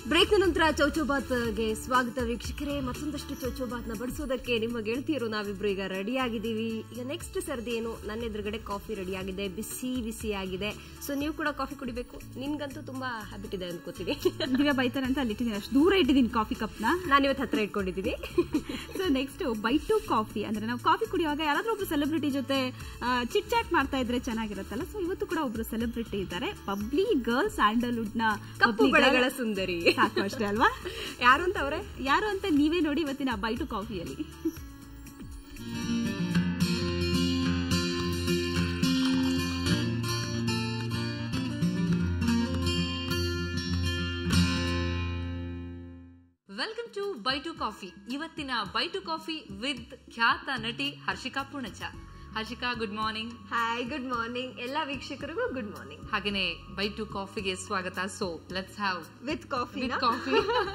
Break ನಂತರ ಚೌಚೌಬಾತ್ಗೆ ಸ್ವಾಗತ ವೀಕ್ಷಕರೇ ಮತ್ತೊಂದಷ್ಟು ಚೌಚೌಬಾತ್ನ ಬಡಿಸೋದಕ್ಕೆ ನಿಮ್ಮ ಗೆಳತಿಯರು ನಾವಿಬ್ರು ಈಗ ರೆಡಿ ಆಗಿದ್ದೀವಿ ಈಗ ನೆಕ್ಸ್ಟ್ ಸರ್ದಿ ಏನು ನನ್ನ ಎದುರುಗಡೆ ಕಾಫಿ ರೆಡಿ ಆಗಿದೆ ಬಿಸಿ ಬಿಸಿ ಆಗಿದೆ ಸೊ ನೀವು ಕೂಡ ಕಾಫಿ ಕುಡಿಬೇಕು ನಿನ್ಗಂತೂ ತುಂಬಾ ಹ್ಯಾಬಿಟ್ ಇದೆ ಅನ್ಕೋತೀನಿ ದಿವ್ಯಾ ಬೈತಾರೆ ಅಂತ ಅಲ್ಲಿ ಇಟ್ಟಿದ್ದೀನಿ ಅಷ್ಟು ದೂರ ಇಟ್ಟಿದ್ದೀನಿ ಕಾಫಿ ಕಪ್ನ ನಾನು ಇವತ್ತು ಹತ್ರ ಇಟ್ಕೊಂಡಿದ್ದೀನಿ so next by to coffee ಅಂದ್ರೆ ನಾವು ಕಾಫಿ ಕುಡಿಯುವಾಗ ಯಾರಾದ್ರೂ ಒಬ್ರು ಸೆಲೆಬ್ರಿಟಿ ಜೊತೆ ಚಿಟ್ ಚಾಟ್ ಮಾಡ್ತಾ ಇದ್ರೆ ಚೆನ್ನಾಗಿರುತ್ತಲ್ಲ ಸೊ ಇವತ್ತು ಕೂಡ ಒಬ್ರು ಸೆಲೆಬ್ರಿಟಿ ಇದ್ದಾರೆ ಪಬ್ಲಿ ಗರ್ಲ್ ಸ್ಯಾಂಡಲ್ವುಡ್ ನ ಕಪ್ಪು public girl. ಬಳೆಗಳ ಸುಂದರಿ ಸಾಕು ಅಷ್ಟೇ ಅಲ್ವಾ ಯಾರು ಅಂತ ಅವ್ರೆ ಯಾರು ಅಂತ ನೀವೇ ನೋಡಿ ಇವತ್ತಿನ ಬೈ ಟು ಕಾಫಿಯಲ್ಲಿ welcome to by to coffee with by two coffee ವಿತ್ ಖ್ಯಾತ ನಟಿ Harshika Poonacha Harshika good morning hi good morning ಎಲ್ಲ ವೀಕ್ಷಕರಿಗೂ ಗುಡ್ ಮಾರ್ನಿಂಗ್ ಹಾಗೇನೆ ಬೈ ಟು ಕಾಫಿಗೆ ಸ್ವಾಗತ so let's have with coffee with coffee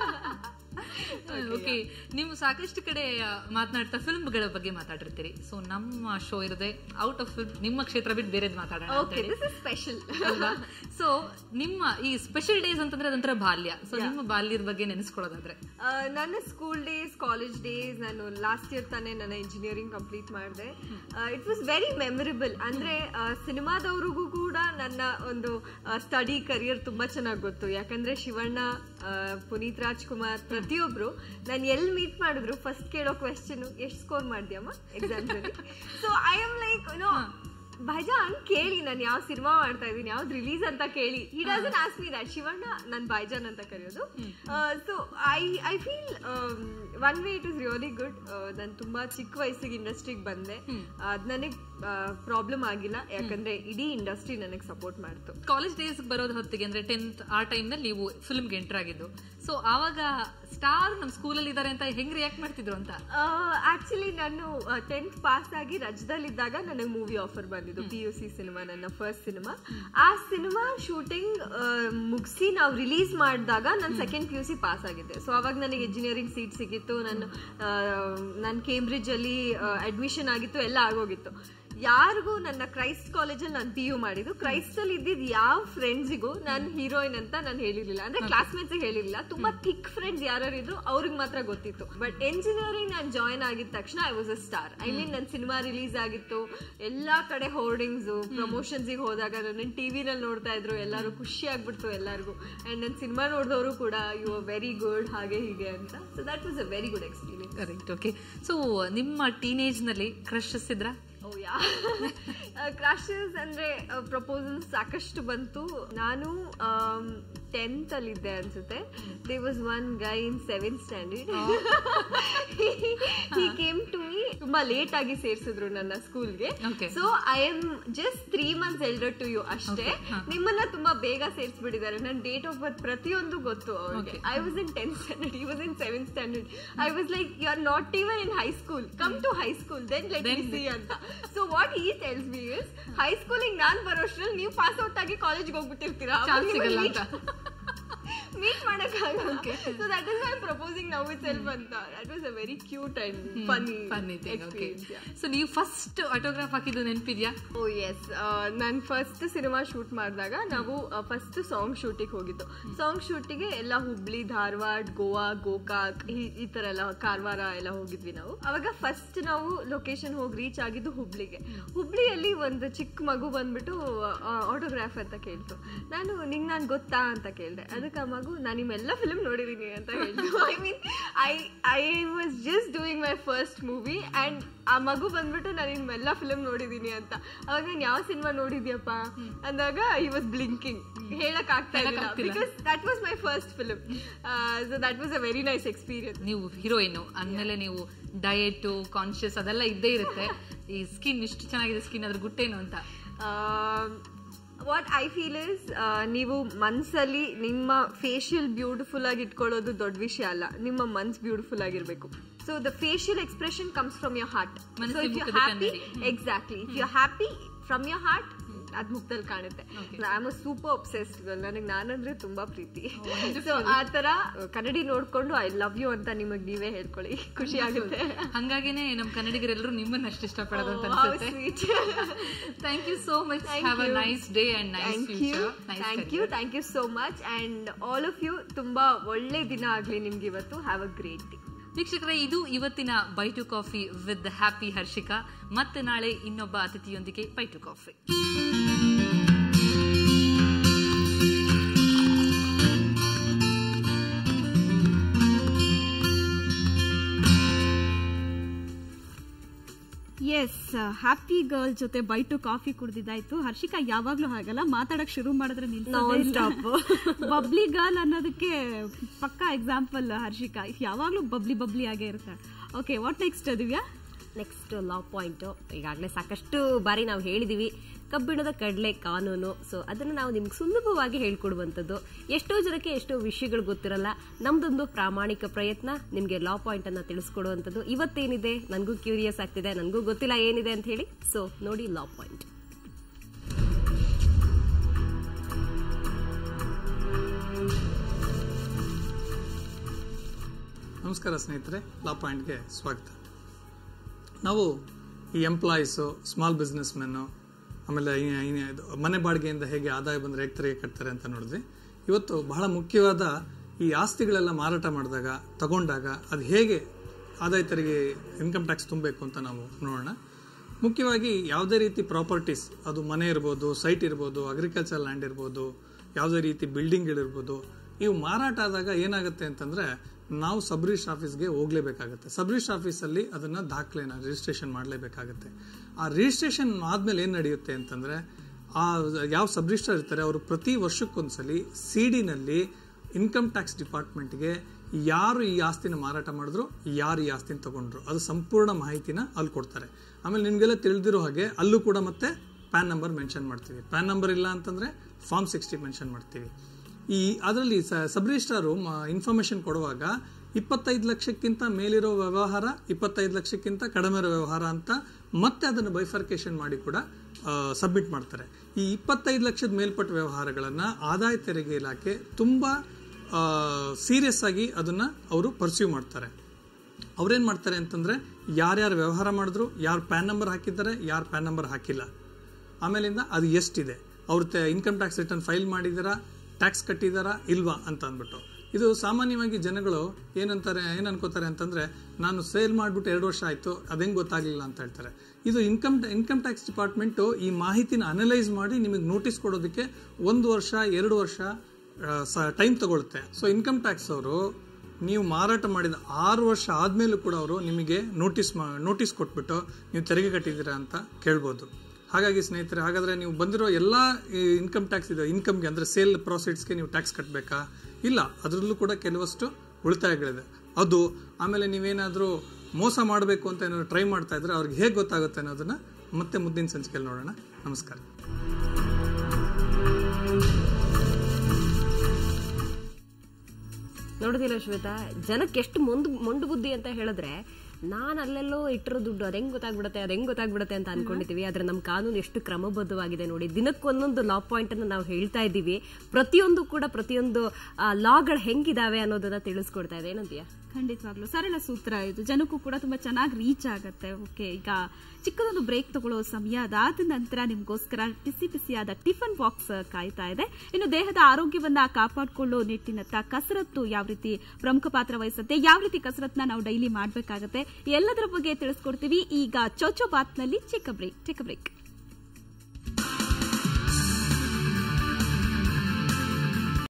okay ನೀವು ಸಾಕಷ್ಟು ಕಡೆ ಆ, ಮಾತನಾಡ್ತಾ ಫಿಲ್ಮ್ಗಳ ಬಗ್ಗೆ ಮಾತಾಡಿರ್ತೀರಿ ಸೊ ನಮ್ಮ ಶೋ ಇರದೆ ಔಟ್ ಆಫ್ ಫಿಲ್ಮ್ ನಿಮ್ಮ ಕ್ಷೇತ್ರ ಬಿಟ್ಟು ಬೇರೆದ್ ಮಾತಾಡೋಣ ಅಂತ ಓಕೆ ಹೇಳಿ. ದಿಸ್ ಇಸ್ ಸ್ಪೆಷಲ್ ಅಲ್ವಾ ಸೊ ನಿಮ್ಮ ಈ ಸ್ಪೆಷಲ್ ಡೇಸ್ ಅಂತಂದ್ರೆ ಅದೊಂಥರ ಬಾಲ್ಯ ಸೊ ನಿಮ್ಮ ಬಾಲ್ಯದ ಬಗ್ಗೆ ನೆನೆಸ್ಕೊಳ್ಳೋದಾದ್ರೆ ಆ, ನನ್ನ ಸ್ಕೂಲ್ ಡೇಸ್ ಕಾಲೇಜ್ ಡೇಸ್ ನಾನು ಲಾಸ್ಟ್ ಇಯರ್ ತಾನೇ ನನ್ನ ಇಂಜಿನಿಯರಿಂಗ್ ಕಂಪ್ಲೀಟ್ ಮಾಡಿದೆ ಇಟ್ ವಾಸ್ ವೆರಿ ಮೆಮೊರೇಬಲ್ ಅಂದ್ರೆ ಸಿನಿಮಾದವ್ರಿಗೂ ಕೂಡ ನನ್ನ ಒಂದು ಸ್ಟಡಿ ಕರಿಯರ್ ತುಂಬಾ ಚೆನ್ನಾಗಿ ಗೊತ್ತು ಯಾಕಂದ್ರೆ ಶಿವಣ್ಣ ಆ, ಪುನೀತ್ ರಾಜ್ಕುಮಾರ್ ಪ್ರತಿಯೊಬ್ರು ನಾನು ಎಲ್ಲಿ ಮೀಟ್ ಮಾಡಿದ್ರು ಫಸ್ಟ್ ಕೇಳೋ ಕ್ವೆಶನ್ ಎಷ್ಟು ಸ್ಕೋರ್ ಮಾಡ್ದ್ಯಮ್ಮ ಎಕ್ಸಾಮ್ಸ್ ಅಲ್ಲಿ so I am like no Bhaijaan ಕೇಳಿ ನಾನು ಯಾವ ಸಿನಿಮಾ ಮಾಡ್ತಾ ಇದ್ದೀನಿ ಯಾವ್ದು ರಿಲೀಸ್ ಅಂತ ಕೇಳಿ he doesn't ask me that Shivanna ನನ್ ಭಾಯ್ಜಾನ್ ಅಂತ ಕರೆಯೋದು so I I feel one way it is really good ನಾನು ತುಂಬಾ ಚಿಕ್ಕ ವಯಸ್ಸಿಗೆ ಇಂಡಸ್ಟ್ರಿಗೆ ಬಂದೆ ಅದ್ ನನಗೆ ಪ್ರಾಬ್ಲಮ್ ಆಗಿಲ್ಲ ಯಾಕಂದ್ರೆ ಇಡೀ ಇಂಡಸ್ಟ್ರಿ ನನಗೆ ಸಪೋರ್ಟ್ ಮಾಡ್ತು ಕಾಲೇಜ್ ಡೇಸ್ ಬರೋದ್ ಹೊತ್ತಿಗೆ ಅಂದ್ರೆ ಟೆಂತ್ ಆ ಟೈಮ್ ನಲ್ಲಿ ನೀವು ಫಿಲ್ಮ್ಗೆ ಎಂಟರ್ ಆಗಿದ್ದು ಸೊ ಆವಾಗ ಸ್ಟಾರ್ ನಮ್ ಸ್ಕೂಲಲ್ಲಿ ಇದಾರೆ ಅಂತ ಹೆಂಗ್ ರಿಯಾಕ್ಟ್ ಮಾಡ್ತಿದ್ರು ಅಂತ ಆಕ್ಚುಲಿ ನಾನು ಟೆಂತ್ ಪಾಸ್ ಆಗಿ ರಜದಲ್ಲಿದ್ದಾಗ ನನಗೆ ಮೂವಿ ಆಫರ್ ಬಂದಿದ್ದು ಪಿ ಯು ಸಿ ಸಿನಿಮಾ ನನ್ನ ಫಸ್ಟ್ ಸಿನಿಮಾ ಆ ಸಿನಿಮಾ ಶೂಟಿಂಗ್ ಮುಗಿಸಿ ನಾವು ರಿಲೀಸ್ ಮಾಡಿದಾಗ ನಾನು second P U C pass ಆಗಿದ್ದೆ ಸೊ ಅವಾಗ ನನಗೆ ಇಂಜಿನಿಯರಿಂಗ್ ಸೀಟ್ ಸಿಕ್ಕಿತ್ತು ನಾನು ನಾನು ಕೇಂಬ್ರಿಡ್ಜ್ ಅಲ್ಲಿ ಅಡ್ಮಿಷನ್ ಆಗಿತ್ತು ಎಲ್ಲ ಆಗೋಗಿತ್ತು ಯಾರಿಗೂ ನನ್ನ ಕ್ರೈಸ್ಟ್ ಕಾಲೇಜಲ್ಲಿ ನಾನು ಪಿ ಯು ಮಾಡಿದ್ದು ಕ್ರೈಸ್ಟ್ ಅಲ್ಲಿ ಇದ್ದಿದ್ ಯಾವ ಫ್ರೆಂಡ್ಸಿಗೂ ನಾನು ಹೀರೋಯಿನ್ ಅಂತ ನಾನು ಹೇಳಿರ್ಲಿಲ್ಲ ಅಂದ್ರೆ ಕ್ಲಾಸ್ಮೇಟ್ಸ್ ಹೇಳಿರ್ಲಿಲ್ಲ ತುಂಬಾ ಥಿಕ್ ಫ್ರೆಂಡ್ಸ್ ಯಾರು ಇದ್ರು ಅವ್ರಿಗೆ ಮಾತ್ರ ಗೊತ್ತಿತ್ತು ಬಟ್ ಎಂಜಿನಿಯರಿಂಗ್ ನಾನು ಜಾಯ್ನ್ ಆಗಿದ ತಕ್ಷಣ I was a star I mean ನನ್ನ ಸಿನಿಮಾ ರಿಲೀಸ್ ಆಗಿತ್ತು ಎಲ್ಲಾ ಕಡೆ ಹೋರ್ಡಿಂಗ್ಸ್ ಪ್ರಮೋಷನ್ಸ್ ಹೋದಾಗ ನನ್ನ ಟಿವಿನಲ್ಲಿ ನೋಡ್ತಾ ಇದ್ರು ಎಲ್ಲರೂ ಖುಷಿ ಆಗ್ಬಿಡ್ತು ಎಲ್ಲರಿಗೂ ಅಂಡ್ ನನ್ನ ಸಿನಿಮಾ ನೋಡಿದವರು ಕೂಡ ಯು ಆರ್ ವೆರಿ ಗುಡ್ ಹಾಗೆ ಹೀಗೆ ಅಂತ so that was a very good experience correct okay so ನಿಮ್ಮ ಟೀನೇಜ್ ನಲ್ಲಿ ಕ್ರಶಸ್ ಇದ್ರ ಓ ಯಾ ಕ್ರಾಶಸ್ ಅಂದ್ರೆ ಪ್ರಪೋಸಲ್ ಸಾಕಷ್ಟು ಬಂತು ನಾನು ಟೆಂತ್ ಅಲ್ಲಿ ಇದ್ದೆ ಅನ್ಸುತ್ತೆ there was one guy in seventh standard he came to me ತುಂಬಾ ಲೇಟ್ ಆಗಿ ಸೇರ್ಸಿದ್ರು ನನ್ನ ಸ್ಕೂಲ್ಗೆ Okay. So I am just three months elder to you ಅಷ್ಟೇ ನಿಮ್ಮನ್ನ ತುಂಬಾ ಬೇಗ ಸೇರ್ಸ್ಬಿಟ್ಟಿದ್ದಾರೆ ನನ್ನ ಡೇಟ್ ಆಫ್ ಬರ್ತ್ ಪ್ರತಿಯೊಂದು ಗೊತ್ತು ಅವ್ರಿಗೆ I was in tenth standard he was in seventh standard I was like you are not even in high school come to high school then let me see ಅಂತ so what he tells me is high ಸ್ಕೂಲಿಗೆ ನಾನ್ ಬರೋಷ್ಟ್ರಲ್ಲಿ ನೀವು pass out ಆಗಿ ಕಾಲೇಜ್ಗೆ ಹೋಗ್ಬಿಟ್ಟಿರ್ತೀರಾ Chance ಸಿಗಲ್ಲ ಅಂತ. Meet ಮಾಡಕ್ಕಾಗಲ್ಲ so that is I proposing now itself ಅಂತ that was a very cute and funny funny thing okay so ನೀವು ಫಸ್ಟ್ ಆಟೋಗ್ರಾಫ್ ಹಾಕಿದ್ದು ನೆನಪಿದ್ಯಾ ಓ ಎಸ್ ನಾನು ಫಸ್ಟ್ ಸಿನಿಮಾ ಶೂಟ್ ಮಾಡಿದಾಗ ನಾವು ಫಸ್ಟ್ ಸಾಂಗ್ ಶೂಟಿಗೆ ಹೋಗಿದ್ದು ಸಾಂಗ್ ಶೂಟಿಗೆ ಎಲ್ಲ ಹುಬ್ಳಿ ಧಾರವಾಡ ಗೋವಾ ಗೋಕಾಕ್ ಈ- ಈ ತರ ಎಲ್ಲ ಕಾರವಾರ ಎಲ್ಲ ಹೋಗಿದ್ವಿ ನಾವು ಅವಾಗ ಫಸ್ಟ್ ನಾವು ಲೊಕೇಶನ್ ಹೋಗಿ ರೀಚ್ ಆಗಿದ್ದು ಹುಬ್ಳಿಗೆ ಹುಬ್ಳಿಯಲ್ಲಿ ಒಂದು ಚಿಕ್ಕ ಮಗು ಬಂದ್ಬಿಟ್ಟು ಆಟೋಗ್ರಾಫ್ ಅಂತ ಕೇಳ್ತು ನಾನು ನಿಂಗ್ ನಾನ್ ಗೊತ್ತಾ ಅಂತ ಕೇಳ್ದೆ ಅದಕ್ಕೆ ಆ ಮಗು ನಾನು ನಿಮ್ಮೆಲ್ಲ ಫಿಲ್ಮ್ ನೋಡಿದೀನಿ ಅಂತ ಹೇಳ್ತು I mean I I was just doing my first movie and ಆ ಮಗು ಬಂದ್ಬಿಟ್ಟು ನಾನು ನಿಮ್ಮೆಲ್ಲ ಫಿಲ್ಮ್ ನೋಡಿದೀನಿ ಅಂತ ಅವಾಗ ನಾನು ಯಾವ ಸಿನಿಮಾ ನೋಡಿದ್ಯಪ್ಪ ಅಂದಾಗ ಈ ವಾಸ್ ಬ್ಲಿಂಕಿಂಗ್ ಹೇಳಕ್ ಆಗ್ತಾ ಇಲ್ಲ ಹೇಳಕ್ಕಾಗ್ತಿಲ್ಲ. Because that was my first film so that was a very nice experience ನೀವು ಹೀರೋಯಿನ್ ಅಂದ್ಮೇಲೆ ನೀವು ಡಯಟ್ ಕಾನ್ಶಿಯಸ್ ಅದೆಲ್ಲ ಇದ್ದೇ ಇರುತ್ತೆ ಈ ಸ್ಕಿನ್ ಇಷ್ಟು ಚೆನ್ನಾಗಿದೆ ಸ್ಕಿನ್ ಅದ್ರ ಗುಟ್ಟೇನು ಅಂತ ವಾಟ್ ಐ ಫೀಲ್ ಇಸ್ ನೀವು ಮನ್ಸಲ್ಲಿ ನಿಮ್ಮ ಫೇಶಿಯಲ್ ಬ್ಯೂಟಿಫುಲ್ ಆಗಿ ಇಟ್ಕೊಳ್ಳೋದು ದೊಡ್ಡ ವಿಷಯ ಅಲ್ಲ ನಿಮ್ಮ ಮನ್ಸ್ ಬ್ಯೂಟಿಫುಲ್ ಆಗಿರ್ಬೇಕು so the facial expression comes from your heart so ಮನಸ್ಸಿಗೆ ಇಫ್ ಯು ಮುಖದ ಹ್ಯಾಪಿ ಕನ್ನಡಿ. Exactly if you happy from your heart ಅದ್ ಮುಖದಲ್ಲಿ ಕಾಣುತ್ತೆ I am super obsessed girl ನನಗೆ ನಾನಂದ್ರೆ ತುಂಬಾ ಪ್ರೀತಿ ಸೊ ಆ ತರ ಕನ್ನಡಿ ನೋಡ್ಕೊಂಡು ಐ ಲವ್ ಯು ಅಂತ ನಿಮಗ್ ನೀವೇ ಹೇಳ್ಕೊಳ್ಳಿ ಖುಷಿ ಆಗುತ್ತೆ ಹಂಗಾಗಿನೇ ನಮ್ ಕನ್ನಡಿಗರೆಲ್ಲರೂ ನಿಮ್ಮನ್ನ ಅಷ್ಟು ಇಷ್ಟಪಡೋದು ಅಂತ How ಅನ್ಸುತ್ತೆ sweet. Thank you so much Thank have a you. Nice day and nice thank you future thank you thank you so much and all of you ತುಂಬಾ ಒಳ್ಳೆ ದಿನ ಆಗ್ಲಿ ನಿಮ್ಗೆ ಇವತ್ತು ಹ್ಯಾವ್ ಅ ಗ್ರೇಟ್ ಡೇ ವೀಕ್ಷಕರೇ ಇದು ಇವತ್ತಿನ by two coffee with happy Harshika ಮತ್ತೆ ನಾಳೆ ಇನ್ನೊಬ್ಬ ಅತಿಥಿಯೊಂದಿಗೆ by to coffee yes happy girl ಜೊತೆ ಬೈ ಟು ಕಾಫಿ ಕುಡ್ದಿದ್ದಾಯ್ತು ಹರ್ಷಿಕಾ ಯಾವಾಗ್ಲೂ ಹಾಗಲ್ಲ ಮಾತಾಡಕ್ ಶುರು ಮಾಡಿದ್ರೆ Non-stop. ಬಬ್ಲಿ ಗರ್ಲ್ ಅನ್ನೋದಕ್ಕೆ ಪಕ್ಕಾ ಎಕ್ಸಾಂಪಲ್ ಹರ್ಷಿಕಾ ಯಾವಾಗ್ಲೂ ಬಬ್ಲಿ ಬಬ್ಲಿ ಆಗೇ ಇರ್ತಾರೆ okay what next Divya next law point ಈಗಾಗಲೇ ಸಾಕಷ್ಟು ಬಾರಿ ನಾವು ಹೇಳಿದೀವಿ ಕಬ್ಬಿಣದ ಕಡಲೆ ಕಾನೂನು ಸೊ ಅದನ್ನು ನಾವು ನಿಮ್ಗೆ ಸುಲಭವಾಗಿ ಹೇಳ್ಕೊಡುವಂಥದ್ದು ಎಷ್ಟೋ ಜನಕ್ಕೆ ಎಷ್ಟೋ ವಿಷಯಗಳು ಗೊತ್ತಿರಲ್ಲ ನಮ್ದೊಂದು ಪ್ರಾಮಾಣಿಕ ಪ್ರಯತ್ನ ನಿಮಗೆ ಲಾ ಪಾಯಿಂಟ್ ಅನ್ನ ತಿಳಿಸ್ಕೊಡುವಂಥದ್ದು ಇವತ್ತೇನಿದೆ ನನಗೂ ಕ್ಯೂರಿಯಸ್ ಆಗ್ತಿದೆ ನನಗೂ ಗೊತ್ತಿಲ್ಲ ಏನಿದೆ ಅಂತ ಹೇಳಿ ಸೊ ನೋಡಿ ಲಾ ಪಾಯಿಂಟ್ ನಮಸ್ಕಾರ ಸ್ನೇಹಿತರೆ ಲಾ ಪಾಯಿಂಟ್ಗೆ ಸ್ವಾಗತ ನಾವು ಈ ಎಂಪ್ಲಾಯೀಸು ಸ್ಮಾಲ್ ಬಿಸ್ನೆಸ್ ಮೆನ್ನು ಆಮೇಲೆ ಈ- ಈ- ಇದು ಮನೆ ಬಾಡಿಗೆಯಿಂದ ಹೇಗೆ ಆದಾಯ ಬಂದರೆ ಹೇಗೆ ತೆರಿಗೆ ಕಟ್ತಾರೆ ಅಂತ ನೋಡಿದ್ವಿ ಇವತ್ತು ಬಹಳ ಮುಖ್ಯವಾದ ಈ ಆಸ್ತಿಗಳೆಲ್ಲ ಮಾರಾಟ ಮಾಡಿದಾಗ ತಗೊಂಡಾಗ ಅದು ಹೇಗೆ ಆದಾಯ ತೆರಿಗೆ ಇನ್ಕಮ್ ಟ್ಯಾಕ್ಸ್ ತುಂಬಬೇಕು ಅಂತ ನಾವು ನೋಡೋಣ ಮುಖ್ಯವಾಗಿ ಯಾವುದೇ ರೀತಿ ಪ್ರಾಪರ್ಟೀಸ್ ಅದು ಮನೆ ಇರ್ಬೋದು ಸೈಟ್ ಇರ್ಬೋದು ಅಗ್ರಿಕಲ್ಚರ್ ಲ್ಯಾಂಡ್ ಇರ್ಬೋದು ಯಾವುದೇ ರೀತಿ ಬಿಲ್ಡಿಂಗ್ಗಳಿರ್ಬೋದು ಇವು ಮಾರಾಟ ಆದಾಗ ಏನಾಗುತ್ತೆ ಅಂತಂದ್ರೆ ನಾವು ಸಬ್ ರಿಜಿಸ್ಟರ್ ಆಫೀಸ್ಗೆ ಹೋಗ್ಲೇಬೇಕಾಗುತ್ತೆ ಸಬ್ ರಿಜಿಸ್ಟರ್ ಆಫೀಸಲ್ಲಿ ಅದನ್ನ ದಾಖಲೆನ ರಿಜಿಸ್ಟ್ರೇಷನ್ ಮಾಡಲೇಬೇಕಾಗುತ್ತೆ ಆ ರಿಜಿಸ್ಟ್ರೇಷನ್ ಆದ್ಮೇಲೆ ಏನು ನಡೆಯುತ್ತೆ ಅಂತಂದ್ರೆ ಆ ಯಾವ ಸಬ್ ರಿಜಿಸ್ಟರ್ ಇರ್ತಾರೆ ಅವರು ಪ್ರತಿ ವರ್ಷಕ್ಕೊಂದ್ಸಲಿ ಸಿ ಡಿನಲ್ಲಿ ಇನ್ಕಮ್ ಟ್ಯಾಕ್ಸ್ ಡಿಪಾರ್ಟ್ಮೆಂಟ್ಗೆ ಯಾರು ಈ ಆಸ್ತಿನ ಮಾರಾಟ ಮಾಡಿದ್ರು ಯಾರು ಈ ಆಸ್ತಿನ ತಗೊಂಡ್ರು ಅದು ಸಂಪೂರ್ಣ ಮಾಹಿತಿನ ಅಲ್ಲಿ ಕೊಡ್ತಾರೆ ಆಮೇಲೆ ನಿಮಗೆಲ್ಲ ತಿಳಿದಿರೋ ಹಾಗೆ ಅಲ್ಲೂ ಕೂಡ ಮತ್ತೆ ಪ್ಯಾನ್ ನಂಬರ್ ಮೆನ್ಷನ್ ಮಾಡ್ತೀವಿ ಪ್ಯಾನ್ ನಂಬರ್ ಇಲ್ಲ ಅಂತಂದ್ರೆ ಫಾರ್ಮ್ ಸಿಕ್ಸ್ಟಿ ಮೆನ್ಷನ್ ಮಾಡ್ತೀವಿ ಈ ಅದರಲ್ಲಿ ಸಬ್ ರಿಜಿಸ್ಟ್ರಾರು ಇನ್ಫಾರ್ಮೇಶನ್ ಕೊಡುವಾಗ ಇಪ್ಪತ್ತೈದು ಲಕ್ಷಕ್ಕಿಂತ ಮೇಲಿರೋ ವ್ಯವಹಾರ ಇಪ್ಪತ್ತೈದು ಲಕ್ಷಕ್ಕಿಂತ ಕಡಿಮೆ ಇರೋ ವ್ಯವಹಾರ ಅಂತ ಮತ್ತೆ ಅದನ್ನು ಬೈಫರ್ಕೇಶನ್ ಮಾಡಿ ಕೂಡ ಸಬ್ಮಿಟ್ ಮಾಡ್ತಾರೆ ಈ ಇಪ್ಪತ್ತೈದು ಲಕ್ಷದ ಮೇಲ್ಪಟ್ಟ ವ್ಯವಹಾರಗಳನ್ನ ಆದಾಯ ತೆರಿಗೆ ಇಲಾಖೆ ತುಂಬಾ ಸೀರಿಯಸ್ ಆಗಿ ಅದನ್ನ ಅವರು ಪರ್ಸ್ಯೂ ಮಾಡ್ತಾರೆ ಅವ್ರೇನ್ ಮಾಡ್ತಾರೆ ಅಂತಂದ್ರೆ ಯಾರ್ಯಾರು ವ್ಯವಹಾರ ಮಾಡಿದ್ರು ಯಾರು ಪ್ಯಾನ್ ನಂಬರ್ ಹಾಕಿದ್ದಾರೆ ಯಾರು ಪ್ಯಾನ್ ನಂಬರ್ ಹಾಕಿಲ್ಲ ಆಮೇಲಿಂದ ಅದು ಎಷ್ಟಿದೆ ಅವ್ರ ಇನ್ಕಮ್ ಟ್ಯಾಕ್ಸ್ ರಿಟರ್ನ್ ಫೈಲ್ ಮಾಡಿದಾರಾ ಟ್ಯಾಕ್ಸ್ ಕಟ್ಟಿದಾರಾ ಇಲ್ವಾ ಅಂತ ಅಂದ್ಬಿಟ್ಟು ಇದು ಸಾಮಾನ್ಯವಾಗಿ ಜನಗಳು ಏನಂತಾರೆ ಏನ್ ಅನ್ಕೋತಾರೆ ಅಂತಂದ್ರೆ ನಾನು ಸೇಲ್ ಮಾಡ್ಬಿಟ್ಟು ಎರಡು ವರ್ಷ ಆಯ್ತು ಅದೇಂಗ್ ಗೊತ್ತಾಗ್ಲಿಲ್ಲ ಅಂತ ಹೇಳ್ತಾರೆ ಇದು ಇನ್ಕಮ್ ಇನ್ಕಮ್ ಟ್ಯಾಕ್ಸ್ ಡಿಪಾರ್ಟ್ಮೆಂಟ್ ಈ ಮಾಹಿತಿನ ಅನಲೈಸ್ ಮಾಡಿ ನಿಮಗೆ ನೋಟಿಸ್ ಕೊಡೋದಕ್ಕೆ ಒಂದು ವರ್ಷ ಎರಡು ವರ್ಷ ಟೈಮ್ ತಗೊಳುತ್ತೆ ಸೊ ಇನ್ಕಮ್ ಟ್ಯಾಕ್ಸ್ ಅವರು ನೀವು ಮಾರಾಟ ಮಾಡಿದ ಆರು ವರ್ಷ ಆದ್ಮೇಲೂ ಕೂಡ ಅವರು ನಿಮಗೆ ನೋಟಿಸ್ ನೋಟಿಸ್ ಕೊಟ್ಬಿಟ್ಟು ನೀವು ತೆರಿಗೆ ಕಟ್ಟಿದ್ದೀರಾ ಅಂತ ಕೇಳ್ಬೋದು ಹಾಗಾಗಿ ಸ್ನೇಹಿತರೆ ಹಾಗಾದ್ರೆ ನೀವು ಬಂದಿರೋ ಎಲ್ಲ ಇನ್ಕಮ್ ಟ್ಯಾಕ್ಸ್ ಇದೆ ಇನ್ಕಮ್ಗೆ ಅಂದ್ರೆ ಸೇಲ್ ಪ್ರಾಫಿಟ್ಸ್ಗೆ ನೀವು ಟ್ಯಾಕ್ಸ್ ಕಟ್ಟಬೇಕಾ ಇಲ್ಲ ಅದರಲ್ಲೂ ಕೂಡ ಕೆಲವಷ್ಟು ಉಳಿತಾಯಗಳಿದೆ ಅದು ಆಮೇಲೆ ನೀವೇನಾದರೂ ಮೋಸ ಮಾಡಬೇಕು ಅಂತ ಏನಾದ್ರು ಟ್ರೈ ಮಾಡ್ತಾ ಇದ್ರೆ ಅವ್ರಿಗೆ ಹೇಗೆ ಗೊತ್ತಾಗುತ್ತೆ ಅನ್ನೋದನ್ನ ಮತ್ತೆ ಮುಂದಿನ ಸಂಚಿಕೆಯಲ್ಲಿ ನೋಡೋಣ ನಮಸ್ಕಾರ ನೋಡಿದಿಲ್ಲ ಶ್ವೇತಾ ಜನಕ್ಕೆ ಎಷ್ಟು ಮೊಂದು ಮೊಂಡು ಬುದ್ಧಿ ಅಂತ ಹೇಳಿದ್ರೆ ನಾನು ಅಲ್ಲೆಲ್ಲೋ ಇಟ್ಟಿರೋ ದುಡ್ಡು ಅದ್ ಹೆಂಗ್ ಗೊತ್ತಾಗ್ಬಿಡುತ್ತೆ ಅದ್ ಹೆಂಗ್ ಗೊತ್ತಾಗ್ಬಿಡುತ್ತೆ ಅಂತ ಅನ್ಕೊಂಡಿದೀವಿ ಆದ್ರೆ ನಮ್ಮ ಕಾನೂನು ಎಷ್ಟು ಕ್ರಮಬದ್ಧವಾಗಿದೆ ನೋಡಿ ದಿನಕ್ಕೊಂದೊಂದು ಲಾ ಪಾಯಿಂಟ್ ಅನ್ನು ನಾವು ಹೇಳ್ತಾ ಇದ್ದೀವಿ ಪ್ರತಿಯೊಂದು ಕೂಡ ಪ್ರತಿಯೊಂದು ಲಾಗಳು ಹೆಂಗಿದಾವೆ ಅನ್ನೋದನ್ನ ತಿಳಿಸ್ಕೊಡ್ತಾ ಇದೆ ಏನಂತೀಯ ಖಂಡಿತವಾಗ್ಲು ಸರಳ ಸೂತ್ರ ಇದು ಜನಕ್ಕೂ ಕೂಡ ತುಂಬಾ ಚೆನ್ನಾಗಿ ರೀಚ್ ಆಗತ್ತೆ ಓಕೆ ಈಗ ಚಿಕ್ಕದೊಂದು ಬ್ರೇಕ್ ತಗೊಳ್ಳೋ ಸಮಯ ಅದಾದ ನಂತರ ನಿಮ್ಗೋಸ್ಕರ ಬಿಸಿ ಬಿಸಿಯಾದ ಟಿಫನ್ ಬಾಕ್ಸ್ ಕಾಯ್ತಾ ಇದೆ ಇನ್ನು ದೇಹದ ಆರೋಗ್ಯವನ್ನ ಕಾಪಾಡಿಕೊಳ್ಳೋ ನಿಟ್ಟಿನತ್ತ ಕಸರತ್ತು ಯಾವ ರೀತಿ ಪ್ರಮುಖ ಪಾತ್ರ ವಹಿಸುತ್ತೆ ಯಾವ ರೀತಿ ಕಸರತ್ನ ನಾವು ಡೈಲಿ ಮಾಡಬೇಕಾಗತ್ತೆ ಎಲ್ಲದರ ಬಗ್ಗೆ ತಿಳಿಸ್ಕೊಡ್ತೀವಿ ಈಗ ಚೋಚೋ ಬಾತ್ನಲ್ಲಿ ಚಿಕ್ಕ ಬ್ರೇಕ್ ಚಿಕ್ಕ ಬ್ರೇಕ್